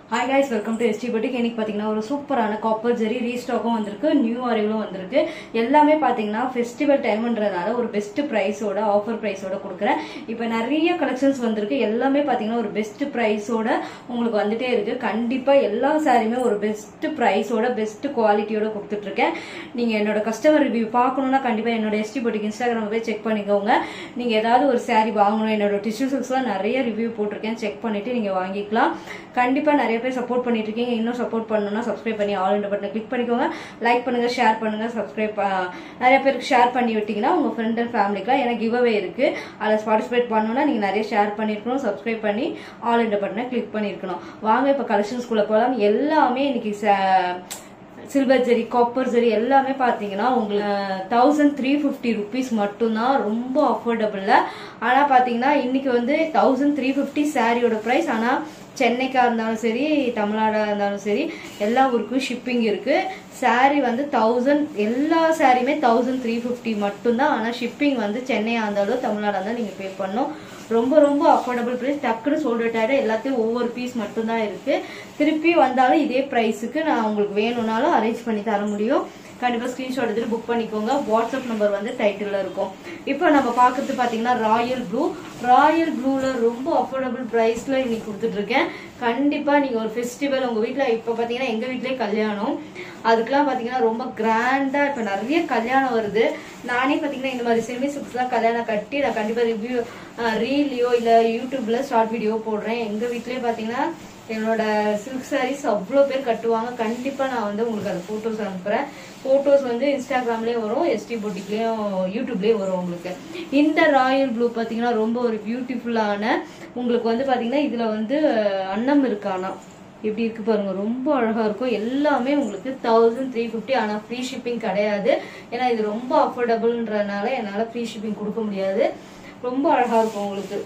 Hi guys welcome to SD Batik இன்னைக்கு பார்த்தீங்கன்னா ஒரு சூப்பரான காப்பர் ஜெரி ரீஸ்டாக்கும் வந்திருக்கு நியூ அரைவலும் வந்திருக்கு எல்லாமே பார்த்தீங்கன்னா ஃபெஸ்டிவல் டைம்ன்றதுனால ஒரு பெஸ்ட் ப்ரைஸோட ஆஃபர் ப்ரைஸோட கொடுக்குறேன் இப்போ நிறைய கலெக்ஷன்ஸ் வந்திருக்கு எல்லாமே பார்த்தீங்கன்னா ஒரு பெஸ்ட் ப்ரைஸோட உங்களுக்கு வந்துட்டே இருக்கு கண்டிப்பாக எல்லா சாரியுமே ஒரு பெஸ்ட் ப்ரைஸோட பெஸ்ட் குவாலிட்டியோட கொடுத்துட்டு இருக்கேன் நீங்கள் என்னோட கஸ்டமர் ரிவ்யூ பார்க்கணும்னா கண்டிப்பாக என்னோட எஸ்டி பட்டிக் இன்ஸ்டாகிராம் போய் செக் பண்ணிக்கோங்க நீங்கள் ஏதாவது ஒரு saree வாங்கணும் என்னோட டிஷ்யூ சிக்ஸ்லாம் நிறைய ரிவ்யூ போட்டிருக்கேன் செக் பண்ணிட்டு நீங்கள் வாங்கிக்கலாம் கண்டிப்பாக நிறைய பேர் சப்போர்ட் பண்ணிட்டு இருக்கீங்க இன்னும் சப்போர்ட் பண்ணணும்னா சப்ஸ்கிரைப் பண்ணி ஆல் இந்த பட்டனை கிளிக் பண்ணிக்கோங்க லைக் பண்ணுங்க ஷேர் பண்ணுங்க சப்ஸ்கிரைப் நிறைய பேருக்கு ஷேர் பண்ணி விட்டீங்கன்னா உங்க ஃப்ரெண்ட் அண்ட் ஃபேமிலிக்குலாம் எனக்கு கிவ்அவே இருக்கு அதில் பார்ட்டிசிபேட் பண்ணணும்னா நீங்க நிறைய ஷேர் பண்ணிருக்கணும் சப்ஸ்கிரைப் பண்ணி ஆல் இந்த பட்டனை கிளிக் பண்ணிருக்கணும் வாங்க இப்போ கலெக்ஷன்ஸ்குள்ள போகலாம் எல்லாமே இன்னைக்கு ச- சில்வர் ஜெரி காப்பர் ஜெரி எல்லாமே பார்த்தீங்கன்னா உங்களுக்கு தௌசண்ட் த்ரீ ஃபிஃப்டி ருபீஸ் மட்டும்தான் ரொம்ப அஃபோர்டபுளில் ஆனால் பார்த்தீங்கன்னா இன்னைக்கு வந்து தௌசண்ட் த்ரீ ஃபிஃப்டி சாரியோட ப்ரைஸ் ஆனால் சென்னைக்கா இருந்தாலும் சரி தமிழ்நாடா இருந்தாலும் சரி எல்லா ஊருக்கும் ஷிப்பிங் இருக்கு saree வந்து தௌசண்ட் எல்லா சாரியுமே தௌசண்ட் த்ரீ ஃபிஃப்டி மட்டும்தான் ஆனால் ஷிப்பிங் வந்து சென்னையா இருந்தாலும் தமிழ்நாடா இருந்தாலும் நீங்கள் பே பண்ணணும் ரொம்ப ரொம்ப அஃபோர்டபுள் ப்ரைஸ் டக்குன்னு சோல்ட் ஆகிடும் எல்லாத்தையும் ஒவ்வொரு பீஸ் மட்டும்தான் இருக்கு திருப்பி வந்தாலும் இதே ப்ரைஸுக்கு நான் உங்களுக்கு வேணும்னாலும் அரேஞ்ச் பண்ணி தர முடியும் கண்டிப்பாக ஸ்க்ரீன்ஷாட் எடுத்துட்டு புக் பண்ணிக்கோங்க வாட்ஸ்அப் நம்பர் வந்து டைட்டிலில் இருக்கும் இப்போ நம்ம பார்க்கறது பார்த்தீங்கன்னா ராயல் ப்ளூ ராயல் ப்ளூவில் ரொம்ப அஃபோர்டபுள் ப்ரைஸில் இன்னைக்கு கொடுத்துட்டு இருக்கேன் கண்டிப்பாக நீங்கள் ஒரு ஃபெஸ்டிவல் உங்கள் வீட்டில் இப்போ பார்த்தீங்கன்னா எங்கள் வீட்டிலே கல்யாணம் அதுக்கெல்லாம் பார்த்தீங்கன்னா ரொம்ப கிராண்டாக இப்போ நிறைய கல்யாணம் வருது நானே பார்த்தீங்கன்னா இந்த மாதிரி செமி சிக்ஸ்லாம் கல்யாணம் கட்டி நான் கண்டிப்பாக ரிவ்யூ ரீல்லையோ இல்லை யூடியூப்ல ஷார்ட் வீடியோ போடுறேன் எங்கள் வீட்லேயே பார்த்தீங்கன்னா என்னோட சில்க் சாரீஸ் அவ்வளோ பேர் கட்டுவாங்க கண்டிப்பாக நான் வந்து உங்களுக்கு அந்த ஃபோட்டோஸ் அனுப்புகிறேன் ஃபோட்டோஸ் வந்து இன்ஸ்டாகிராம்லேயே வரும் எஸ்டி போட்டிக்லேயும் யூடியூப்லேயும் வரும் உங்களுக்கு இந்த ராயல் ப்ளூ பார்த்தீங்கன்னா ரொம்ப ஒரு பியூட்டிஃபுல்லான உங்களுக்கு வந்து பார்த்தீங்கன்னா இதில் வந்து அஹ், அன்னம் இருக்கானா எப்படி இருக்கு பாருங்க ரொம்ப அழகா இருக்கும் எல்லாமே உங்களுக்கு தௌசண்ட் த்ரீ ஃபிஃப்டி ஆனால் ஃப்ரீ ஷிப்பிங் கிடையாது ஏன்னா இது ரொம்ப அஃபோர்டபுள்ன்றனால என்னால் ஃப்ரீ ஷிப்பிங் கொடுக்க முடியாது ரொம்ப அழகா இருக்கும் உங்களுக்கு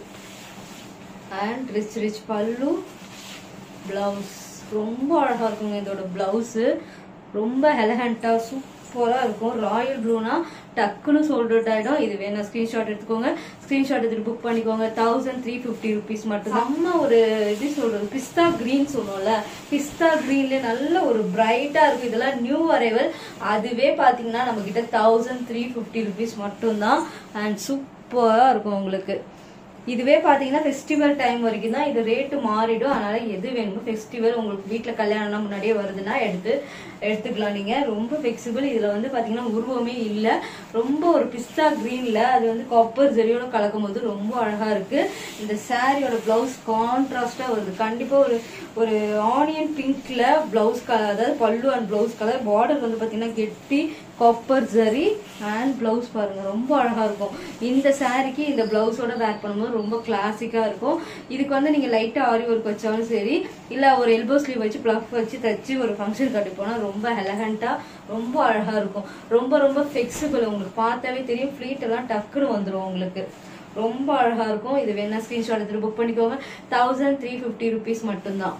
and rich rich pallu blouse ரொம்ப அழகா இருக்குங்க இதோட பிளவுஸ் ரொம்ப எலகண்டா சூப்பரா இருக்கும் ராயல் ப்ளூனா டக்குன்னு சோல்ட் அவுட் ஆயிடும் இது வேணா ஸ்கிரீன்ஷாட் எடுத்துக்கோங்க ஸ்கிரீன்ஷாட் எடுத்துட்டு புக் பண்ணிக்கோங்க தௌசண்ட் த்ரீ ஃபிஃப்டி ருபீஸ் மட்டும் நம்ம ஒரு இது சொல்றது பிஸ்தா கிரீன் சொல்லுவோம்ல பிஸ்தா கிரீன்ல நல்ல ஒரு பிரைட்டா இருக்கும் இதெல்லாம் நியூ அரைவல் அதுவே பாத்தீங்கன்னா நம்ம கிட்ட தௌசண்ட் த்ரீ ஃபிஃப்டி ருபீஸ் மட்டும்தான் அண்ட் சூப்பரா இருக்கும் உங்களுக்கு இதுவே பாத்தீங்கன்னா ஃபெஸ்டிவல் டைம் வரைக்கும் தான் இது ரேட்டு மாறிடும் அதனால எது வேணுமோ ஃபெஸ்டிவல் உங்களுக்கு வீட்டில் கல்யாணம்னா முன்னாடியே வருதுன்னா எடுத்து எடுத்துக்கலாம் நீங்க ரொம்ப ஃபிளெக்சிபிள் இதுல வந்து பாத்தீங்கன்னா உருவமே இல்லை ரொம்ப ஒரு பிஸ்தா கிரீன்ல அது வந்து காப்பர் ஜெரியோட கலக்கும் போது ரொம்ப அழகா இருக்கு இந்த சாரியோட பிளவுஸ் கான்ட்ராஸ்டா வருது கண்டிப்பா ஒரு ஒரு ஆனியன் பிங்க்ல பிளவுஸ் கலர் அதாவது பல்லு அண்ட் பிளவுஸ் கலர் பார்டர் வந்து பாத்தீங்கன்னா கெட்டி காப்பர் ஜரி அண்ட் பிளவுஸ் பாருங்க ரொம்ப அழகா இருக்கும் இந்த சாரிக்கு இந்த பிளவுஸோட வேர் பண்ணும்போது ரொம்ப கிளாசிக்கா இருக்கும் இதுக்கு வந்து நீங்க லைட்டா ஆரி ஒர்க் வச்சாலும் சரி இல்ல ஒரு எல்போ ஸ்லீவ் வச்சு பிளஃப் வச்சு தச்சு ஒரு ஃபங்க்ஷன் கட்டி போனா ரொம்ப எலகண்டா ரொம்ப அழகா இருக்கும் ரொம்ப ரொம்ப ஃபிளெக்சிபிள் உங்களுக்கு பார்த்தாவே தெரியும் ஃபிளீட் எல்லாம் டக்குன்னு வந்துடும் உங்களுக்கு ரொம்ப அழகா இருக்கும் இது வேணா ஸ்கிரீன்ஷாட் எடுத்துட்டு புக் பண்ணிக்கோங்க தௌசண்ட் த்ரீ ஃபிஃப்டி ருபீஸ் மட்டும்தான்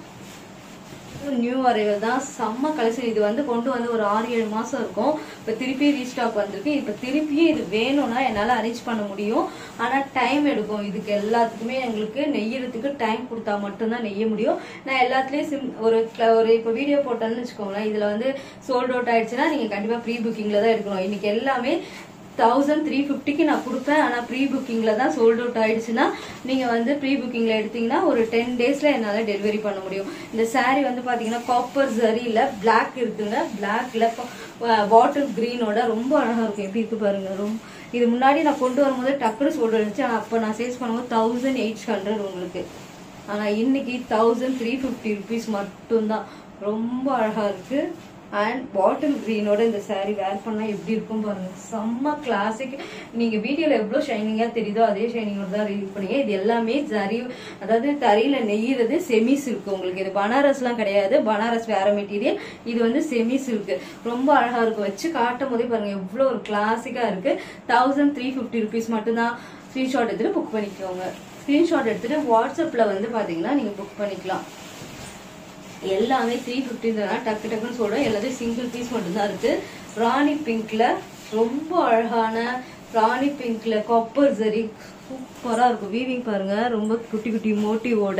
நியூ அரைவல் தான் செம்ம கலெக்ஷன் இது வந்து கொண்டு வந்து ஒரு ஆறு ஏழு மாசம் இருக்கும் இப்ப திருப்பி ரீஸ்டாக் வந்திருக்கு இப்ப திருப்பியும் இது வேணும்னா என்னால அரேஞ்ச் பண்ண முடியும் ஆனா டைம் எடுக்கும் இதுக்கு எல்லாத்துக்குமே எங்களுக்கு நெய்யறதுக்கு டைம் கொடுத்தா மட்டும்தான் நெய்ய முடியும் நான் எல்லாத்துலயும் சிம் ஒரு cl- ஒரு இப்போ வீடியோ போட்டேன்னு வச்சுக்கோங்களேன் இதுல வந்து சோல்ட் அவுட் ஆயிடுச்சுன்னா நீங்க கண்டிப்பா ப்ரீ புக்கிங்ல தான் எடுக்கணும் இன்னைக்கு எல்லாமே தௌசண்ட் த்ரீ ஃபிஃப்டிக்கு நான் கொடுப்பேன் ஆனால் ப்ரீ புக்கிங்கில் தான் சோல்ட் அவுட் ஆயிடுச்சுன்னா நீங்கள் வந்து ப்ரீ புக்கிங்கில் எடுத்தீங்கன்னா ஒரு டென் டேஸில் என்னால் டெலிவரி பண்ண முடியும் இந்த saree வந்து பார்த்தீங்கன்னா காப்பர் ஜரியில் Black இருக்குங்க பிளாக்ல பாட்டில் க்ரீனோட ரொம்ப அழகாக இருக்கும் எப்படி இருக்கு பாருங்க ரொம்ப இது முன்னாடி நான் கொண்டு வரும்போது டக்குனு சோல்ட் இருந்துச்சு ஆனால் அப்போ நான் சேல்ஸ் பண்ணும்போது தௌசண்ட் எயிட் ஹண்ட்ரட் உங்களுக்கு ஆனால் இன்னைக்கு தௌசண்ட் த்ரீ ஃபிஃப்டி ருபீஸ் மட்டும்தான் ரொம்ப அழகாக இருக்கு அண்ட் பாட்டில் கிரீனோட இந்த saree வேர் பண்ணா எப்படி இருக்கும் பாருங்க செம்ம கிளாசிக் நீங்க வீடியோல எவ்வளவு ஷைனிங்கா தெரியுதோ அதே ஷைனிங்கோட தான் ரீல் பண்ணீங்க இது எல்லாமே ஜரி அதாவது தறியில நெய்யறது செமி சில்க் உங்களுக்கு இது பனாரஸ்லாம் கிடையாது பனாரஸ் வேற மெட்டீரியல் இது வந்து செமி சில்க் ரொம்ப அழகா இருக்கும் வச்சு காட்டும் போதே பாருங்க எவ்வளவு ஒரு கிளாசிக்கா இருக்கு தௌசண்ட் த்ரீ ஃபிஃப்டி ருபீஸ் மட்டும்தான் ஸ்கிரீன்ஷாட் எடுத்துட்டு புக் பண்ணிக்கோங்க ஸ்கிரீன்ஷாட் எடுத்துட்டு வாட்ஸ்அப்ல வந்து பாத்தீங்கன்னா நீங்க புக் பண்ணிக்கலாம் எல்லாமே த்ரீ ஃபிஃப்டின் டக்கு டக்குன்னு சொல்றேன் எல்லாத்தையும் சிங்கிள் பீஸ் மட்டும்தான் இருக்கு ராணி பிங்க்ல ரொம்ப அழகான ராணி பிங்க்ல காப்பர் ஜரி சூப்பரா இருக்கும் வீவிங் பாருங்க ரொம்ப குட்டி குட்டி மோட்டிவோட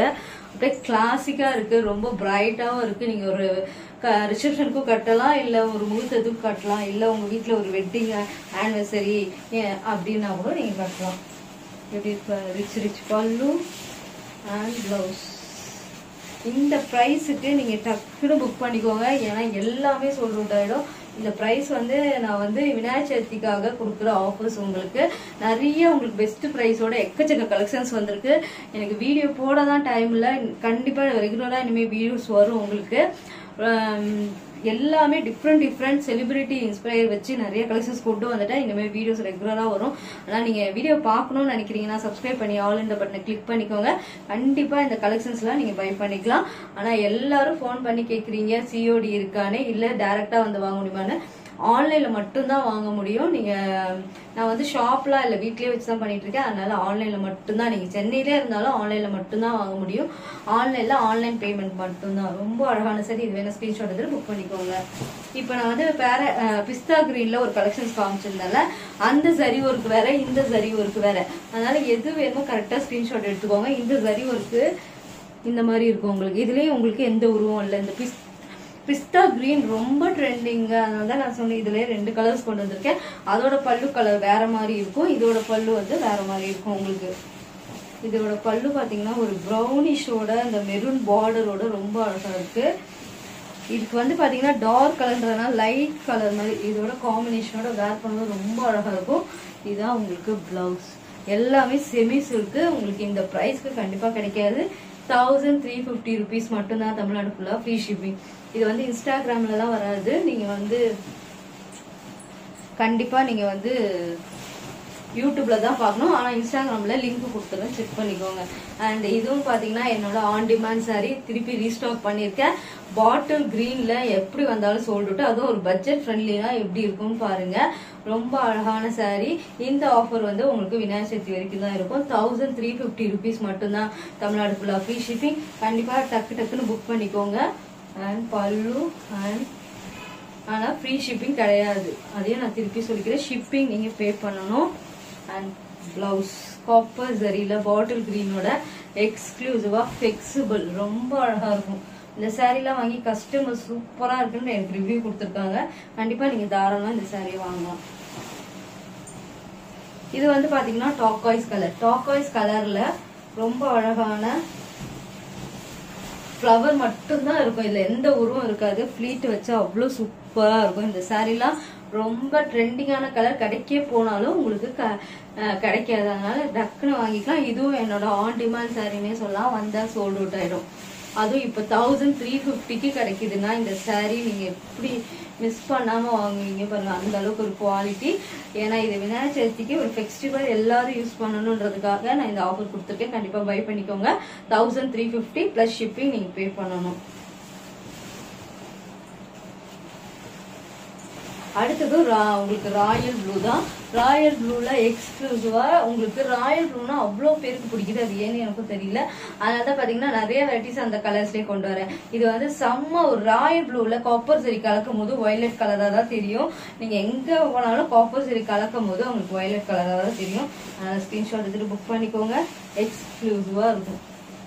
அப்படியே கிளாசிக்கா இருக்கு ரொம்ப பிரைட்டாவும் இருக்கு நீங்க ஒரு ரிசப்ஷனுக்கும் கட்டலாம் இல்ல ஒரு முகூர்த்தத்துக்கும் கட்டலாம் இல்ல உங்க வீட்ல ஒரு வெட்டிங் ஆனிவர்சரி அப்படின்னா கூட நீங்க கட்டலாம் எப்படி rich rich pallu and blouse இந்த ப்ரைஸுக்கு நீங்க டக்குன்னு புக் பண்ணிக்கோங்க ஏன்னா எல்லாமே sold out ஆயிடும் இந்த ப்ரைஸ் வந்து நான் வந்து விநாயகர் சதுர்த்திக்காக கொடுக்குற ஆஃபர்ஸ் உங்களுக்கு நிறைய உங்களுக்கு பெஸ்ட் ப்ரைஸோட எக்கச்சக்க கலெக்ஷன்ஸ் வந்திருக்கு எனக்கு வீடியோ போட தான் டைம் இல்லை கண்டிப்பா ரெகுலரா இனிமேல் வீடியோஸ் வரும் உங்களுக்கு ஆம், எல்லாமே டிஃப்ரெண்ட் டிஃப்ரெண்ட் செலிபிரிட்டி இன்ஸ்பயர் வச்சு நிறைய கலெக்ஷன்ஸ் கொண்டு வந்துட்டேன் இனிமேல் வீடியோஸ் ரெகுலரா வரும் ஆனால் நீங்க வீடியோ பார்க்கணும்னு நினைக்கிறீங்கன்னா சப்ஸ்கிரைப் பண்ணி ஆல் இந்த பட்டனை கிளிக் பண்ணிக்கோங்க கண்டிப்பா இந்த கலெக்ஷன்ஸ்லாம் நீங்க பை பண்ணிக்கலாம் ஆனா எல்லாரும் ஃபோன் பண்ணி கேக்குறீங்க சிஓடி இருக்கானே இல்ல டைரக்டா வந்து வாங்க முடியுமான்னு ஆன்லைன்ல மட்டும்தான் வாங்க முடியும் நீங்க நான் வந்து ஷாப்லாம் இல்ல வீட்லயே வச்சு தான் பண்ணிட்டு இருக்கேன் அதனால ஆன்லைன்ல மட்டும்தான் நீங்க சென்னையிலே இருந்தாலும் ஆன்லைன்ல மட்டும்தான் வாங்க முடியும் ஆன்லைன்ல ஆன்லைன் பேமெண்ட் மட்டும்தான் ரொம்ப அழகான சரி இது வேணா ஸ்கிரீன்ஷாட் எடுத்து புக் பண்ணிக்கோங்க இப்போ நான் வந்து பேர பிஸ்தா கிரீன்ல ஒரு கலெக்ஷன்ஸ் காமிச்சிருந்தேன்ல அந்த சரி ஒர்க் வேற இந்த சரி ஒர்க் வேற அதனால எது வேணுமோ கரெக்டா ஸ்கிரீன்ஷாட் எடுத்துக்கோங்க இந்த சரி ஒர்க்கு இந்த மாதிரி இருக்கும் உங்களுக்கு இதுலயும் உங்களுக்கு எந்த உருவம் இல்லை இந்த பிஸ் பிஸ்தா கிரீன் ரொம்ப ட்ரெண்டிங்க அதனால தான் நான் சொன்னேன் இதுலயே ரெண்டு கலர்ஸ் கொண்டு வந்திருக்கேன் அதோட பல்லு கலர் வேற மாதிரி இருக்கும் இதோட பல்லு வந்து வேற மாதிரி இருக்கும் உங்களுக்கு இதோட பல்லு பாத்தீங்கன்னா ஒரு ப்ரௌனிஷோட இந்த மெரூன் பார்டரோட ரொம்ப அழகா இருக்கு இதுக்கு வந்து பாத்தீங்கன்னா டார்க் கலர்ன்றதுனால லைட் கலர் மாதிரி இதோட காம்பினேஷனோட வேர் பண்ணும்போது ரொம்ப அழகா இருக்கும் இதுதான் உங்களுக்கு பிளவுஸ் எல்லாமே செமிஸ் இருக்கு உங்களுக்கு இந்த ப்ரைஸ்க்கு கண்டிப்பா கிடைக்காது தௌசண்ட் த்ரீ ஃபிஃப்டி ருபீஸ் மட்டும்தான் தமிழ்நாடு ஃபுல்லா ஃப்ரீ ஷிப்பிங் இது வந்து இன்ஸ்டாகிராம்லலாம் வராது நீங்க வந்து கண்டிப்பா நீங்க வந்து யூடியூப்ல தான் பார்க்கணும் ஆனா இன்ஸ்டாகிராம்ல லிங்க் கொடுத்துருவேன் செக் பண்ணிக்கோங்க அண்ட் இதுவும் பாத்தீங்கன்னா என்னோட ஆன் டிமாண்ட் saree திருப்பி ரீஸ்டாக் பண்ணியிருக்கேன் பாட்டில் கிரீன்ல எப்படி வந்தாலும் சொல்லிட்டு அதுவும் ஒரு பட்ஜெட் ஃப்ரெண்ட்லினா எப்படி இருக்கும்னு பாருங்க ரொம்ப அழகான saree இந்த ஆஃபர் வந்து உங்களுக்கு விநாயகர் சதுர்த்தி வரைக்கும் தான் இருக்கும் தௌசண்ட் த்ரீ ஃபிஃப்டி ருபீஸ் மட்டும்தான் தமிழ்நாடு ஃபுல்லாக ஃப்ரீ ஷிப்பிங் கண்டிப்பா டக்கு டக்குன்னு புக் பண்ணிக்கோங்க அண்ட் பல்லு அண்ட் ஆனா ஃப்ரீ ஷிப்பிங் கிடையாது அதையும் நான் திருப்பி சொல்லிக்கிறேன் ஷிப்பிங் நீங்க பே பண்ணணும் அண்ட் பிளவுஸ் காப்பர் ஜரியில பாட்டில் கிரீனோட எக்ஸ்க்ளூசிவா ஃபிளெக்சிபிள் ரொம்ப அழகா இருக்கும் இந்த சாரீலாம் வாங்கி கஸ்டமர் சூப்பரா இருக்குன்னு எனக்கு ரிவ்யூ கொடுத்துருக்காங்க கண்டிப்பா நீங்க தாராளமா இந்த சாரியை வாங்கலாம் இது வந்து பாத்தீங்கன்னா டாக்காய்ஸ் கலர் டாக்காய்ஸ் கலர்ல ரொம்ப அழகான ஃப்ளவர் மட்டும்தான் இருக்கும் இதுல எந்த உருவம் இருக்காது ஃபிளீட் வச்சா அவ்வளோ சூப்பரா இருக்கும் இந்த சாரீலாம் ரொம்ப ட்ரெண்டிங்கான கலர் கிடைக்கே போனாலும் உங்களுக்கு க- அஹ் கிடைக்காது அதனால டக்குன்னு வாங்கிக்கலாம் இதுவும் என்னோட ஆன் டிமாண்ட் சாரினே சொல்லலாம் வந்தா சோல்ட் அவுட் ஆயிடும் அதுவும் இப்போ தௌசண்ட் த்ரீ ஃபிஃப்டிக்கு கிடைக்குதுன்னா இந்த saree நீங்க எப்படி மிஸ் பண்ணாம வாங்குவீங்க பாருங்க அந்த அளவுக்கு ஒரு குவாலிட்டி ஏன்னா இது விநாயகர் சதுர்த்திக்கு ஒரு ஃபெஸ்டிவல் எல்லாரும் யூஸ் பண்ணணுன்றதுக்காக நான் இந்த ஆஃபர் கொடுத்துருக்கேன் கண்டிப்பா பை பண்ணிக்கோங்க thousand three fifty plus shipping நீங்க பே பண்ணணும் அடுத்தது ரா- உங்களுக்கு ராயல் ப்ளூ தான் ராயல் ப்ளூல எக்ஸ்க்ளூசிவா உங்களுக்கு ராயல் ப்ளூனா அவ்வளோ பேருக்கு பிடிக்குது அது ஏன்னு எனக்கும் தெரியல அதனால தான் பாத்தீங்கன்னா நிறைய வெரைட்டிஸ் அந்த கலர்ஸ்லயே கொண்டு வரேன் இது வந்து செம்ம ஒரு ராயல் ப்ளூல காப்பர் சரி கலக்கும் போது வயலட் கலரா தான் தெரியும் நீங்க எங்க போனாலும் காப்பர் சரி கலக்கும் போது உங்களுக்கு வயலட் கலரா தான் தெரியும் அதனால ஸ்கிரீன்ஷாட் எடுத்துட்டு புக் பண்ணிக்கோங்க எக்ஸ்க்ளூசிவா இருக்கும்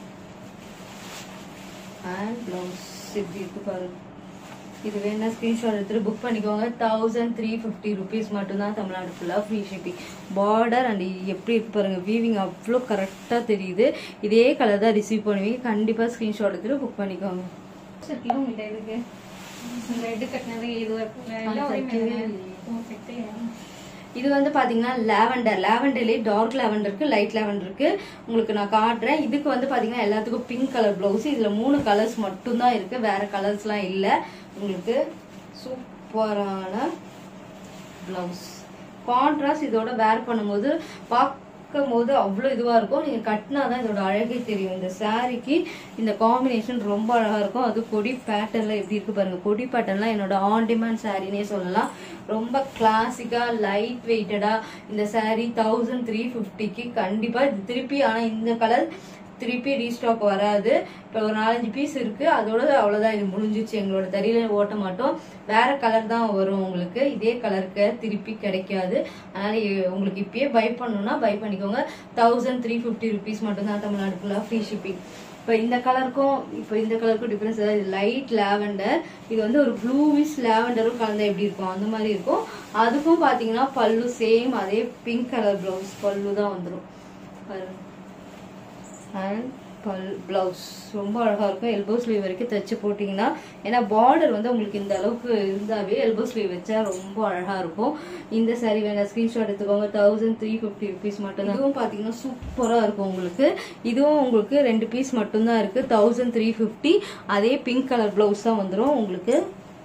அண்ட் பிளவுஸ் இப்படி இருக்கு பாருங்க இது வேணா ஸ்கிரீன்ஷாட் எடுத்துட்டு புக் பண்ணிக்கோங்க தௌசண்ட் த்ரீ ஃபிஃப்டி ருபீஸ் மட்டும்தான் தமிழ்நாடு ஃபுல்லாக ஃப்ரீ ஷிப்பிங் பார்டர் அண்ட் எப்படி இருக்கு பாருங்க வீவிங் அவ்வளோ கரெக்டாக தெரியுது இதே கலர் தான் ரிசீவ் பண்ணுவீங்க கண்டிப்பாக ஸ்கிரீன்ஷாட் எடுத்துட்டு புக் பண்ணிக்கோங்க செட்டிலும் உங்கள்கிட்ட இருக்கு இந்த ரெட்டு கட்டினது இது எல்லாம் ஒரே மாதிரி தானே? ஓ, set இல்லையா? இது வந்து பாத்தீங்கன்னா லாவெண்டர் லாவெண்டர்லயே டார்க் லாவெண்டர் இருக்கு லைட் லாவெண்டர் இருக்கு உங்களுக்கு நான் காட்டுறேன் இதுக்கு வந்து பாத்தீங்கன்னா எல்லாத்துக்கும் பிங்க் கலர் பிளவுஸ் இதுல மூணு கலர்ஸ் மட்டும்தான் இருக்கு வேற கலர்ஸ்லாம் இல்ல உங்களுக்கு சூப்பரான பிளவுஸ் கான்ட்ராஸ்ட் இதோட வேர் பண்ணும்போது பார்க்கும் போது அவ்வளோ இதுவா இருக்கும் நீங்க கட்டினாதான் இதோட அழகே தெரியும் இந்த சாரிக்கு இந்த காம்பினேஷன் ரொம்ப அழகா இருக்கும் அது கொடி பேட்டர்ன்ல எப்படி இருக்கு பாருங்க கொடி பேட்டர்ன்லாம் என்னோட ஆன் டிமாண்ட் சாரினே சொல்லலாம் ரொம்ப கிளாசிக்கா லைட் வெயிட்டடா இந்த saree தௌசண்ட் த்ரீ ஃபிஃப்டிக்கு கண்டிப்பா இது திருப்பி ஆனா இந்த கலர் திருப்பி ரீஸ்டாக் வராது இப்போ ஒரு நாலஞ்சு பீஸ் இருக்கு அதோட அவ்வளவுதான் இது முடிஞ்சிச்சு எங்களோட தறியில ஓட்ட மாட்டோம் வேற கலர் தான் வரும் உங்களுக்கு இதே கலருக்கு திருப்பி கிடைக்காது அதனால இ- உங்களுக்கு இப்பயே பை பண்ணணும்னா பை பண்ணிக்கோங்க தௌசண்ட் த்ரீ ஃபிஃப்டி ருபீஸ் மட்டும் தான் தமிழ்நாடு ஃபுல்லாக ஃப்ரீ ஷிப்பிங் இப்போ இந்த கலருக்கும் இப்போ இந்த கலருக்கும் டிஃபரன்ஸ் அதாவது லைட் லாவெண்டர் இது வந்து ஒரு ப்ளூவிஷ் லாவெண்டரும் கலந்தா எப்படி இருக்கும் அந்த மாதிரி இருக்கும் அதுக்கும் பார்த்தீங்கன்னா பல்லு சேம் அதே பிங்க் கலர் ப்ளவுஸ் பல்லு தான் வந்துடும் பாருங்க அண்ட் பல் ப்ளவுஸ் ரொம்ப அழகாக இருக்கும் எல்போ ஸ்லீவ் வரைக்கும் தைச்சு போட்டிங்கன்னா ஏன்னா பார்டர் வந்து உங்களுக்கு இந்த அளவுக்கு இருந்தாவே எல்போ ஸ்லீவ் வச்சா ரொம்ப அழகாக இருக்கும் இந்த saree வேணா ஸ்க்ரீன்ஷாட் எடுத்துக்கோங்க தௌசண்ட் த்ரீ ஃபிஃப்டி ருபீஸ் மட்டும் இதுவும் பார்த்தீங்கன்னா சூப்பராக இருக்கும் உங்களுக்கு இதுவும் உங்களுக்கு ரெண்டு பீஸ் மட்டும்தான் இருக்குது தௌசண்ட் த்ரீ ஃபிஃப்டி அதே பிங்க் கலர் ப்ளவுஸ் தான் வந்துடும் உங்களுக்கு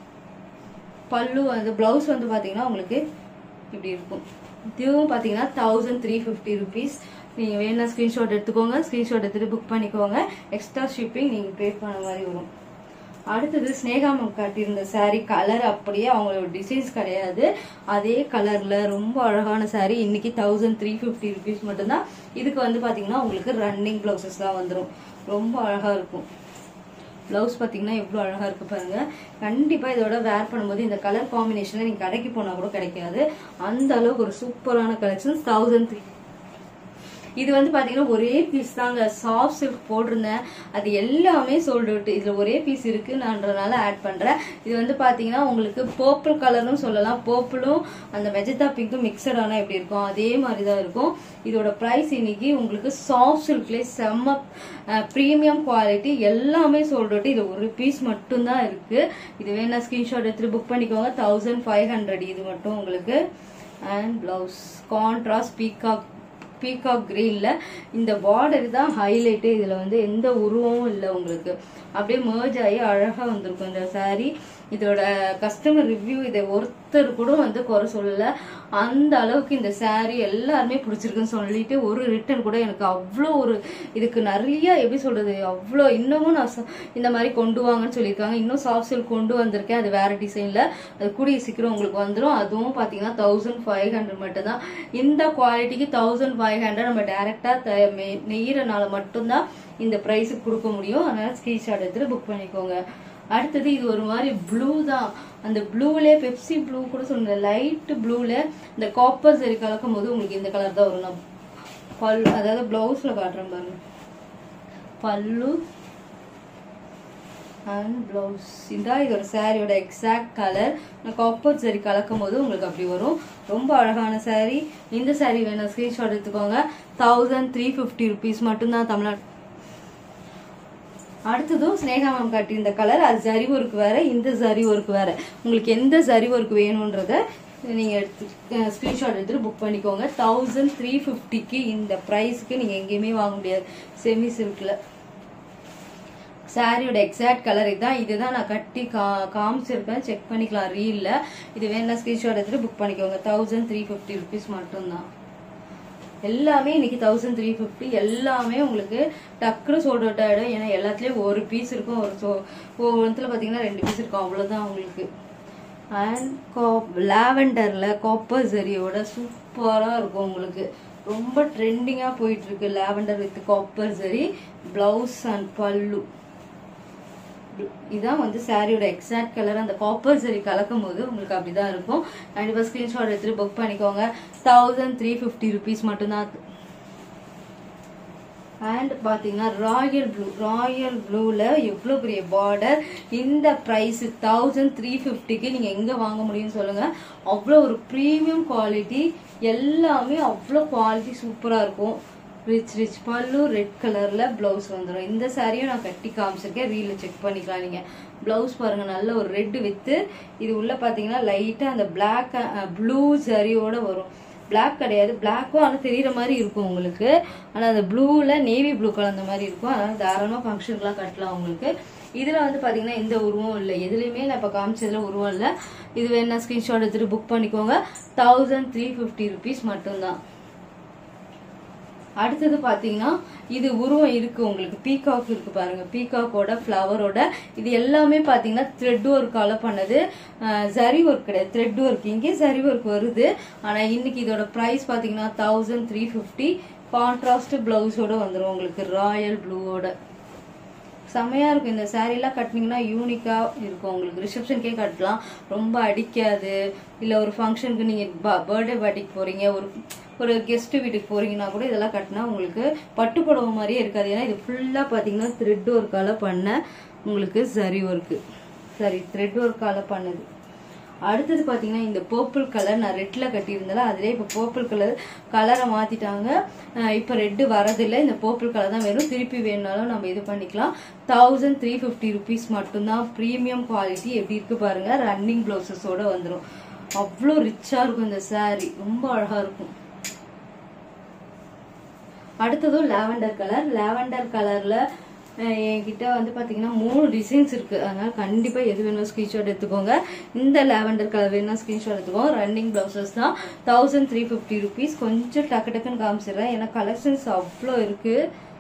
பல்லு அந்த ப்ளவுஸ் வந்து பார்த்தீங்கன்னா உங்களுக்கு இப்படி இருக்கும் இதுவும் பார்த்தீங்கன்னா தௌசண்ட் த்ரீ ஃபிஃப்டி ருபீஸ் நீங்கள் வேணா ஸ்க்ரீன்ஷாட் எடுத்துக்கோங்க ஸ்க்ரீன்ஷாட் எடுத்துகிட்டு புக் பண்ணிக்கோங்க எக்ஸ்ட்ரா ஷிப்பிங் நீங்கள் பே பண்ண மாதிரி வரும் அடுத்தது ஸ்னேகாமம் காட்டியிருந்த saree கலர் அப்படியே அவங்களோட டிசைன்ஸ் கிடையாது அதே கலர்ல ரொம்ப அழகான saree இன்னைக்கு தௌசண்ட் த்ரீ ஃபிஃப்டி ருபீஸ் மட்டும்தான் இதுக்கு வந்து பாத்தீங்கன்னா உங்களுக்கு ரன்னிங் பிளவுசஸ் தான் வந்துடும் ரொம்ப அழகா இருக்கும் ப்ளவுஸ் பார்த்தீங்கன்னா எவ்வளோ அழகாக இருக்கு பாருங்க கண்டிப்பாக இதோட வேர் பண்ணும்போது இந்த கலர் காம்பினேஷனில் நீங்கள் கடைக்கு போனால் கூட கிடைக்காது அந்த அளவுக்கு ஒரு சூப்பரான கலெக்ஷன்ஸ் தௌசண்ட் த்ரீ இது வந்து பாத்தீங்கன்னா ஒரே பீஸ் தாங்க சாஃப்ட் சில்க் போட்டிருந்தேன் அது எல்லாமே சோல்ட் அவுட் இதுல ஒரே பீஸ் இருக்குன்றனால ஆட் பண்றேன் இது வந்து பாத்தீங்கன்னா உங்களுக்கு பர்பிள் கலர்னு சொல்லலாம் பர்பிளும் அந்த மெஜந்தா பிங்க்கும் மிக்சடானா எப்படி இருக்கும் அதே மாதிரி தான் இருக்கும் இதோட பிரைஸ் இன்னைக்கு உங்களுக்கு சாஃப்ட் சில்க்லேயே செம்ம ப்ரீமியம் குவாலிட்டி எல்லாமே சோல்ட் அவுட் இது ஒரு பீஸ் மட்டும்தான் இருக்கு இது வேணா ஸ்கிரீன்ஷாட் எடுத்துட்டு புக் பண்ணிக்கோங்க தௌசண்ட் ஃபைவ் ஹண்ட்ரட் இது மட்டும் உங்களுக்கு and blouse contrast peacock peacock கிரீன்ல இந்த பார்டர் தான் ஹைலைட்டு இதுல வந்து எந்த உருவமும் இல்லை உங்களுக்கு அப்படியே merge ஆகி அழகா வந்திருக்கும் இந்த saree இதோட கஸ்டமர் ரிவ்யூ இதை ஒருத்தர் கூட வந்து குறை சொல்லல அந்த அளவுக்கு இந்த saree எல்லாருமே பிடிச்சிருக்குன்னு சொல்லிட்டு ஒரு ரிட்டன் கூட எனக்கு அவ்வளோ ஒரு இதுக்கு நிறைய எப்படி சொல்றது அவ்வளோ இன்னமும் நான் சொ- இந்த மாதிரி கொண்டு வாங்கன்னு சொல்லியிருக்காங்க இன்னும் சாஃப்ட் சில்க் கொண்டு வந்திருக்கேன் அது வேற டிசைன்ல அது கூடிய சீக்கிரம் உங்களுக்கு வந்துடும் அதுவும் பார்த்தீங்கன்னா தௌசண்ட் ஃபைவ் ஹண்ட்ரட் மட்டும் தான் இந்த குவாலிட்டிக்கு தௌசண்ட் ஃபைவ் ஹண்ட்ரட் நம்ம டேரெக்டா நெய்யறனால மட்டும்தான் இந்த ப்ரைஸுக்கு கொடுக்க முடியும் அதனால ஸ்கிரீன்ஷாட் எடுத்துட்டு புக் பண்ணிக்கோங்க அடுத்தது இது ஒரு மாதிரி ப்ளூ தான் அந்த ப்ளூலே பெப்சி ப்ளூ கூட சொல்லுங்க லைட் ப்ளூல இந்த காப்பர் சரி கலக்கும் போது உங்களுக்கு இந்த கலர் தான் வரும் நான் பல் அதாவது பிளவுஸ்ல காட்டுறேன் பாருங்க பல்லு அண்ட் பிளவுஸ் இதான் இதோட சாரியோட எக்ஸாக்ட் கலர் நான் காப்பர் சரி கலக்கும் போது உங்களுக்கு அப்படி வரும் ரொம்ப அழகான saree இந்த saree வேணும் ஸ்கிரீன்ஷாட் எடுத்துக்கோங்க தௌசண்ட் த்ரீ ஃபிஃப்டி ருபீஸ் மட்டும்தான் தமிழ்நாடு அடுத்ததும் ஸ்னேகா மேம் காட்டியிருந்த கலர் அது ஜரி ஒர்க் வேற இந்த ஜரி ஒர்க் வேற உங்களுக்கு எந்த ஜரி ஒர்க் வேணும்ன்றத நீங்க எடுத்து ஸ்கிரீன்ஷாட் எடுத்துட்டு புக் பண்ணிக்கோங்க தௌசண்ட் த்ரீ ஃபிஃப்டிக்கு இந்த ப்ரைஸ்க்கு நீங்க எங்கேயுமே வாங்க முடியாது செமி சில்க்ல சாரியோட எக்ஸாக்ட் கலர் இதுதான் இதுதான் நான் கட்டி கா காமிச்சிருக்கேன் செக் பண்ணிக்கலாம் ரீல்ல இது வேணா ஸ்கிரீன்ஷாட் எடுத்துட்டு புக் பண்ணிக்கோங்க தௌசண்ட் த்ரீ ஃபிஃப்டி ருபீஸ் மட்டும்தான் எல்லாமே இன்னைக்கு தௌசண்ட் த்ரீ ஃபிஃப்டி எல்லாமே உங்களுக்கு டக்குனு சோல்ட் அவுட் ஆகிடும் ஏன்னா எல்லாத்துலேயும் ஒரு பீஸ் இருக்கும் ஒரு சோ ஒவ்வொன்றுல பார்த்தீங்கன்னா ரெண்டு பீஸ் இருக்கும் அவ்வளோதான் உங்களுக்கு அண்ட் காப் லாவெண்டரில் காப்பர் ஜரியோட சூப்பராக இருக்கும் உங்களுக்கு ரொம்ப ட்ரெண்டிங்காக போயிட்டு இருக்கு lavender with copper zari blouse and pallu இதான் வந்து சாரியோட எக்ஸாக்ட் கலர் அந்த காப்பர் சரி கலக்கும் போது உங்களுக்கு அப்படிதான் இருக்கும் கண்டிப்பா ஸ்கிரீன்ஷாட் எடுத்துட்டு புக் பண்ணிக்கோங்க தௌசண்ட் த்ரீ ஃபிஃப்டி ருபீஸ் மட்டும்தான் அண்ட் பாத்தீங்கன்னா ராயல் ப்ளூ ராயல் ப்ளூல எவ்வளோ பெரிய பார்டர் இந்த ப்ரைஸ் தௌசண்ட் த்ரீ ஃபிஃப்டிக்கு நீங்க எங்க வாங்க முடியும்னு சொல்லுங்க அவ்வளோ ஒரு ப்ரீமியம் குவாலிட்டி எல்லாமே அவ்வளோ குவாலிட்டி சூப்பரா இருக்கும் ரிச் ரிச் பல்லு ரெட் கலர்ல பிளவுஸ் வந்துடும் இந்த சாரியும் நான் கட்டி காமிச்சிருக்கேன் ரீல்ல செக் பண்ணிக்கலாம் நீங்க பிளவுஸ் பாருங்க நல்ல ஒரு ரெட் வித்து இது உள்ள பாத்தீங்கன்னா லைட்டா அந்த பிளாக் ப்ளூ சரியோட வரும் பிளாக் கிடையாது பிளாக்கும் ஆனால் தெரியுற மாதிரி இருக்கும் உங்களுக்கு ஆனால் அந்த ப்ளூவில் நேவி ப்ளூ கலந்த மாதிரி இருக்கும் அதனால தாராளமாக ஃபங்க்ஷனுக்குலாம் கட்டலாம் உங்களுக்கு இதில் வந்து பார்த்தீங்கன்னா எந்த உருவம் இல்லை எதுலேயுமே நான் இப்போ காமிச்சதுல உருவம் இல்லை இது வேணா ஸ்க்ரீன்ஷாட் எடுத்துட்டு புக் பண்ணிக்கோங்க தௌசண்ட் த்ரீ ஃபிஃப்டி ருபீஸ் மட்டும்தான் அடுத்தது பாத்தீங்கன்னா இது உருவம் இருக்கு உங்களுக்கு பீகாக் இருக்கு பாருங்க பீகாக்கோட ஃப்ளவரோட இது எல்லாமே பாத்தீங்கன்னா த்ரெட் ஒர்க்கால பண்ணது அஹ், ஜரி ஒர்க் கிடையாது த்ரெட் ஒர்க் இங்கே ஜரி ஒர்க் வருது ஆனா இன்னைக்கு இதோட பிரைஸ் பாத்தீங்கன்னா தௌசண்ட் த்ரீ ஃபிஃப்டி கான்ட்ராஸ்ட் பிளவுஸோட வந்துடும் உங்களுக்கு ராயல் ப்ளூவோட செமையா இருக்கும் இந்த சாரீலாம் கட்டினீங்கன்னா யூனிக்கா இருக்கும் உங்களுக்கு ரிசப்ஷனுக்கே கட்டலாம் ரொம்ப அடிக்காது இல்ல ஒரு ஃபங்க்ஷனுக்கு நீங்க பர்த்டே பார்ட்டிக்கு போறீங்க ஒரு ஒரு கெஸ்ட் வீட்டுக்கு போறீங்கன்னா கூட இதெல்லாம் கட்டினா உங்களுக்கு பட்டு புடவை மாதிரியே இருக்காது ஏன்னா இது ஃபுல்லா பாத்தீங்கன்னா த்ரெட் ஒர்க்கால பண்ண உங்களுக்கு சரி ஒர்க்கு சரி த்ரெட் ஒர்க்கால பண்ணது அடுத்தது பாத்தீங்கன்னா இந்த பர்பிள் கலர் நான் ரெட்ல கட்டியிருந்தேன் அதுலயே இப்போ பர்பிள் கலர் கலரை மாத்திட்டாங்க அஹ் இப்போ ரெட்டு வரதில்லை இந்த பர்பிள் கலர் தான் வேணும் திருப்பி வேணுனாலும் நம்ம இது பண்ணிக்கலாம் தௌசண்ட் த்ரீ ஃபிஃப்டி ருபீஸ் மட்டும்தான் ப்ரீமியம் குவாலிட்டி எப்படி இருக்கு பாருங்க ரன்னிங் பிளவுசஸோட வந்துடும் அவ்வளோ ரிச்சா இருக்கும் இந்த saree ரொம்ப அழகா இருக்கும் அடுத்ததும் லாவெண்டர் கலர் லாவெண்டர் கலர்ல அஹ், என்கிட்ட வந்து பாத்தீங்கன்னா மூணு டிசைன்ஸ் இருக்கு அதனால கண்டிப்பா எது வேணும் ஸ்கிரீன்ஷாட் எடுத்துக்கோங்க இந்த லாவெண்டர் கலர் வேணும்னா ஸ்கிரீன்ஷாட் எடுத்துக்கோங்க ரன்னிங் பிளவுசஸ் தான் தௌசண்ட் த்ரீ ஃபிஃப்டி ருபீஸ் கொஞ்சம் டக்கு டக்குன்னு காமிச்சிடுறேன் ஏன்னா கலெக்ஷன்ஸ் அவ்வளோ இருக்கு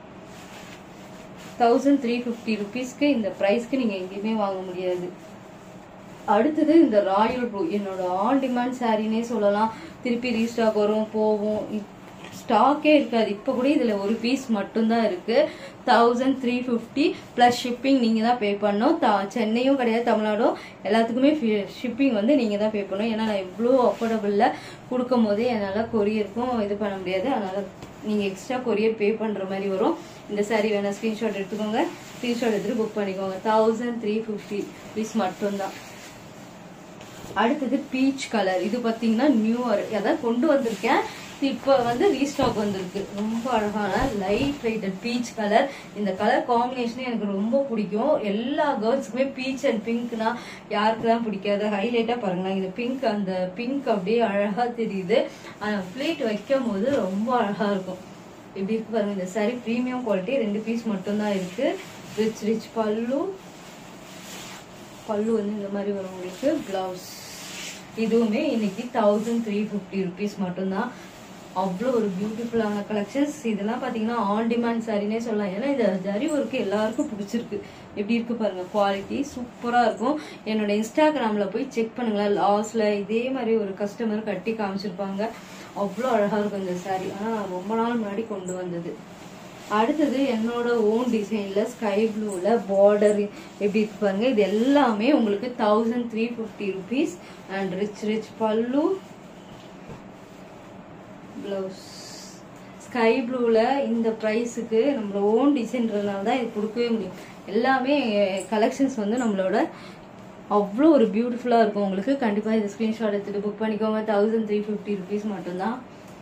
தௌசண்ட் த்ரீ ஃபிஃப்டி ருபீஸ்க்கு இந்த ப்ரைஸ்க்கு நீங்க எங்கேயுமே வாங்க முடியாது அடுத்தது இந்த ராயல் ப்ளூ என்னோட ஆன் டிமாண்ட் சாரினே சொல்லலாம் திருப்பி ரீஸ்டாக் வரும் போகும் ஸ்டாக்கே இருக்காது இப்போ கூட இதுல ஒரு பீஸ் மட்டும்தான் இருக்கு thousand three fifty plus shipping நீங்க தான் பே பண்ணணும் த- சென்னையும் கிடையாது தமிழ்நாடும் எல்லாத்துக்குமே ஷிப்பிங் வந்து நீங்க தான் பே பண்ணணும் ஏன்னா நான் இவ்வளோ அஃபோர்டபுளில் கொடுக்கும் போதே என்னால் கொரியருக்கும் இது பண்ண முடியாது அதனால நீங்க எக்ஸ்ட்ரா கொரியர் பே பண்ற மாதிரி வரும் இந்த சாரி வேணா ஸ்கிரீன்ஷாட் எடுத்துக்கோங்க ஸ்கிரீன்ஷாட் எடுத்துட்டு புக் பண்ணிக்கோங்க தௌசண்ட் த்ரீ ஃபிஃப்டி பீஸ் மட்டும்தான் அடுத்தது பீச் கலர் இது பாத்தீங்கன்னா நியூ அதாவது கொண்டு வந்திருக்கேன் இப்போ வந்து ரீஸ்டாக் வந்திருக்கு ரொம்ப அழகான லைட் வெயிட்டட் பீச் கலர் இந்த கலர் காம்பினேஷனே எனக்கு ரொம்ப பிடிக்கும் எல்லா கேர்ள்ஸுக்குமே பீச் அண்ட் பிங்க்னா யாருக்கு தான் பிடிக்காது ஹைலைட்டா பாருங்களேன் இந்த பிங்க் அந்த பிங்க் அப்படியே அழகா தெரியுது அந்த பிளேட் வைக்கும் போது ரொம்ப அழகா இருக்கும் இப்படி இருக்கு பாருங்க இந்த சாரி ப்ரீமியம் குவாலிட்டி ரெண்டு பீஸ் மட்டும்தான் இருக்கு ரிச் ரிச் பல்லு பல்லு வந்து இந்த மாதிரி வரும் உங்களுக்கு பிளவுஸ் இதுவுமே இன்னைக்கு தௌசண்ட் த்ரீ ஃபிஃப்டி ருபீஸ் மட்டும்தான் அவ்வளோ ஒரு பியூட்டிஃபுல்லான கலெக்ஷன்ஸ் இதெல்லாம் பார்த்தீங்கன்னா ஆன் டிமாண்ட் சாரினே சொல்லலாம் ஏன்னா இந்த ஜரி ஒர்க்கு எல்லாருக்கும் பிடிச்சிருக்கு எப்படி இருக்கு பாருங்க குவாலிட்டி சூப்பராக இருக்கும் என்னோட இன்ஸ்டாகிராம்ல போய் செக் பண்ணுங்களேன் லாஸ்ட்ல இதே மாதிரி ஒரு கஸ்டமர் கட்டி காமிச்சிருப்பாங்க அவ்வளோ அழகா இருக்கும் இந்த சாரி ஆனால் நான் ரொம்ப நாள் முன்னாடி கொண்டு வந்தது அடுத்தது என்னோட ஓன் டிசைன்ல ஸ்கை ப்ளூல பார்டர் எப்படி இருக்கு பாருங்க இது எல்லாமே உங்களுக்கு thousand three fifty rupees and rich rich pallu blouse sky ப்ளூல இந்த ப்ரைஸுக்கு நம்மளோட ஓன் டிசைன்றதுனால தான் இது கொடுக்கவே முடியும் எல்லாமே கலெக்ஷன்ஸ் வந்து நம்மளோட அவ்வளோ ஒரு பியூட்டிஃபுல்லாக இருக்கும் உங்களுக்கு கண்டிப்பாக இது ஸ்க்ரீன்ஷாட் எடுத்துட்டு புக் பண்ணிக்கோங்க தௌசண்ட் த்ரீ ஃபிஃப்டி ருபீஸ் மட்டும்தான்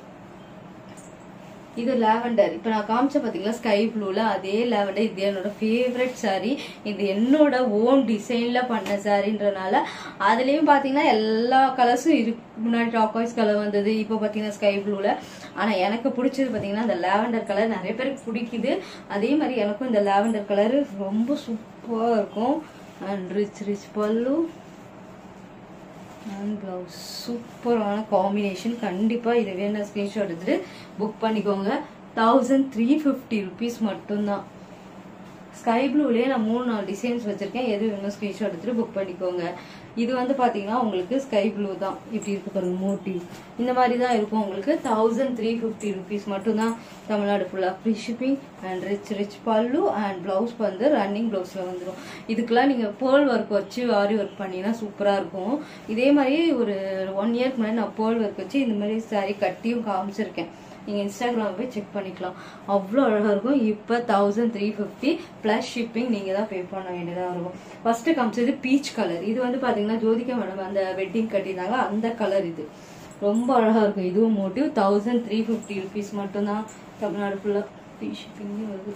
இது லாவெண்டர் இப்போ நான் காமிச்ச பார்த்தீங்களா ஸ்கை ப்ளூல அதே லாவெண்டர் இது என்னோட ஃபேவரட் saree இது என்னோட ஓன் டிசைன்ல பண்ண சாரின்றனால அதுலயும் பார்த்தீங்கன்னா எல்லா கலர்ஸும் இருக்கு முன்னாடி டாக்காய்ஸ் கலர் வந்தது இப்போ பார்த்தீங்கன்னா ஸ்கை ப்ளூல ஆனா எனக்கு பிடிச்சது பார்த்தீங்கன்னா இந்த லாவெண்டர் கலர் நிறைய பேருக்கு பிடிக்குது அதே மாதிரி எனக்கும் இந்த லாவெண்டர் கலர் ரொம்ப சூப்பராக இருக்கும் and rich rich pallu and blouse சூப்பரான காம்பினேஷன் கண்டிப்பாக இதை வேணும் ஸ்க்ரீன்ஷாட் எடுத்துட்டு புக் பண்ணிக்கோங்க தௌசண்ட் த்ரீ ஃபிஃப்டி ருபீஸ் மட்டும்தான் ஸ்கை ப்ளூலேயே நான் மூணு நாலு டிசைன்ஸ் வச்சிருக்கேன் எது வேணும் ஸ்க்ரீன்ஷாட் எடுத்துட்டு புக் பண்ணிக்கோங்க இது வந்து பாத்தீங்கன்னா உங்களுக்கு ஸ்கை ப்ளூ தான் இப்படி இருக்கு பாருங்க மோட்டிவ் இந்த மாதிரி தான் இருக்கும் உங்களுக்கு தௌசண்ட் த்ரீ ஃபிஃப்டி ருபீஸ் மட்டும்தான் தமிழ்நாடு ஃபுல்லா free shipping and rich rich pallu and blouse வந்து ரன்னிங் பிளவுஸ்ல வந்துடும் இதுக்கெல்லாம் நீங்க பேர்ல் ஒர்க் வச்சு ஆரி ஒர்க் பண்ணீங்கன்னா சூப்பரா இருக்கும் இதே மாதிரி ஒரு ஒன் இயர்க்கு முன்னாடி நான் பேர்ல் ஒர்க் வச்சு இந்த மாதிரி saree கட்டியும் காமிச்சிருக்கேன் நீங்க இன்ஸ்டாகிராம் போய் செக் பண்ணிக்கலாம் அவ்வளோ அழகா இருக்கும் இப்போ thousand three fifty plus shipping நீங்க தான் பே பண்ண வேண்டியதா இருக்கும் ஃபர்ஸ்ட் காமிச்சது பீச் கலர் இது வந்து பாத்தீங்கன்னா ஜோதிகா மேடம் அந்த வெட்டிங் கட்டியிருந்தாங்க அந்த கலர் இது ரொம்ப அழகா இருக்கும் இதுவும் மோட்டிவ் தௌசண்ட் த்ரீ ஃபிஃப்டி ருபீஸ் மட்டும்தான் தமிழ்நாடு ஃபுல்லா ஃப்ரீ ஷிப்பிங் வருது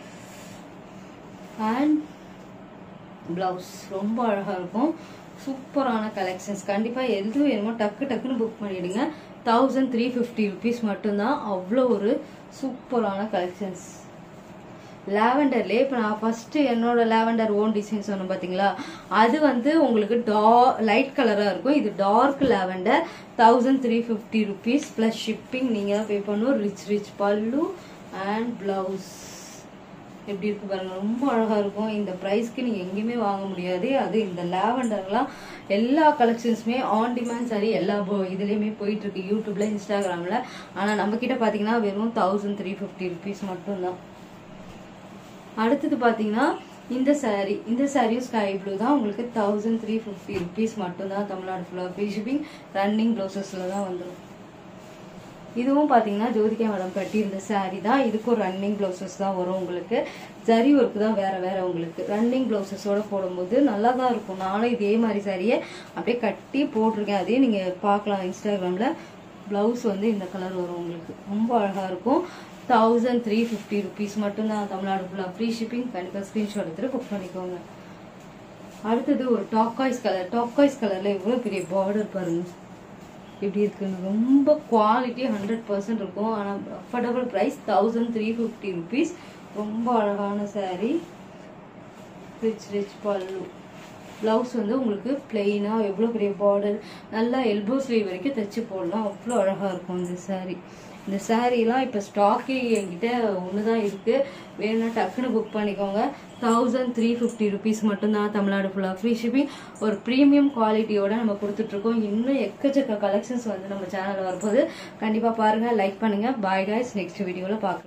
அண்ட் பிளவுஸ் ரொம்ப அழகா இருக்கும் சூப்பரான கலெக்ஷன்ஸ் கண்டிப்பா எது வேணுமோ டக்கு டக்குன்னு புக் பண்ணிடுங்க தௌசண்ட் த்ரீ ஃபிஃப்டி ருபீஸ் மட்டும்தான் அவ்வளோ ஒரு சூப்பரான கலெக்ஷன்ஸ் லாவெண்டர்லேயே இப்போ நான் ஃபர்ஸ்ட் என்னோட லாவெண்டர் ஓன் டிசைன் சொன்னேன் பார்த்தீங்களா அது வந்து உங்களுக்கு டா லைட் கலராக இருக்கும் இது dark lavender thousand three fifty rupees plus shipping நீங்கள் தான் பே பண்ணணும் rich rich pallu and blouse எப்படி இருக்கு பாருங்க ரொம்ப அழகா இருக்கும் இந்த ப்ரைஸ்க்கு நீங்க எங்கேயுமே வாங்க முடியாது அது இந்த லாவெண்டர்லாம் எல்லா கலெக்ஷன்ஸுமே ஆன் டிமாண்ட் சாரி எல்லா போ- இதுலயுமே போயிட்டு இருக்கு யூடியூப்ல இன்ஸ்டாகிராம்ல ஆனா நம்ம கிட்ட பாத்தீங்கன்னா வெறும் தௌசண்ட் த்ரீ ஃபிஃப்டி ருபீஸ் மட்டும்தான் அடுத்தது பாத்தீங்கன்னா இந்த saree இந்த சாரியும் ஸ்கை ப்ளூ தான் உங்களுக்கு தௌசண்ட் த்ரீ ஃபிஃப்டி ருபீஸ் மட்டும்தான் தமிழ்நாடு ஃபுல்லாக ஃப்ரீ ஷிப்பிங் ரன்னிங் ப்ளவுசஸில் தான் வந்துடும் இதுவும் பார்த்தீங்கன்னா ஜோதிகா மேடம் கட்டியிருந்த saree தான் இதுக்கும் ரன்னிங் ப்ளவுசஸ் தான் வரும் உங்களுக்கு ஜரி ஒர்க்கு தான் வேற வேற உங்களுக்கு ரன்னிங் ப்ளவுசஸோட போடும்போது நல்லா தான் இருக்கும் நானும் இதே மாதிரி சாரியை அப்படியே கட்டி போட்டிருக்கேன் அதே நீங்கள் பார்க்கலாம் இன்ஸ்டாகிராமில் ப்ளவுஸ் வந்து இந்த கலர் வரும் உங்களுக்கு ரொம்ப அழகாக இருக்கும் தௌசண்ட் த்ரீ ஃபிஃப்டி ருபீஸ் மட்டும்தான் தமிழ்நாடு ஃபுல்லாக ஃப்ரீ ஷிப்பிங் கண்டிப்பாக ஸ்க்ரீன்ஷாட் எடுத்துட்டு புக் பண்ணிக்கோங்க அடுத்தது ஒரு டாக்காய்ஸ் கலர் டாக்காய்ஸ் கலரில் எவ்வளோ பெரிய பார்டர் பாருங்க எப்படி இருக்குன்னு ரொம்ப குவாலிட்டி ஹண்ட்ரட் பர்சன்ட் இருக்கும் ஆனால் affordable price thousand three fifty rupees ரொம்ப அழகான saree rich rich pallu blouse வந்து உங்களுக்கு பிளெயினாக எவ்வளோ பெரிய பார்டர் நல்லா எல்போ ஸ்லீவ் வரைக்கும் தைச்சு போடலாம் அவ்வளோ அழகாக இருக்கும் இந்த saree இந்த சாரீலாம் இப்போ ஸ்டாக்கே என்கிட்ட ஒன்று தான் இருக்குது வேணும்னா டக்குன்னு புக் பண்ணிக்கோங்க தௌசண்ட் த்ரீ ஃபிஃப்டி ருபீஸ் மட்டும்தான் தமிழ்நாடு ஃபுல்லாக ஃப்ரீ ஷிப்பிங் ஒரு ப்ரீமியம் குவாலிட்டியோட நம்ம கொடுத்துட்ருக்கோம் இன்னும் எக்கச்சக்க கலெக்ஷன்ஸ் வந்து நம்ம சேனலில் வரப்போகுது கண்டிப்பாக பாருங்கள் லைக் பண்ணுங்கள் பாய் காய்ஸ் நெக்ஸ்ட் வீடியோவில் பார்க்கலாம்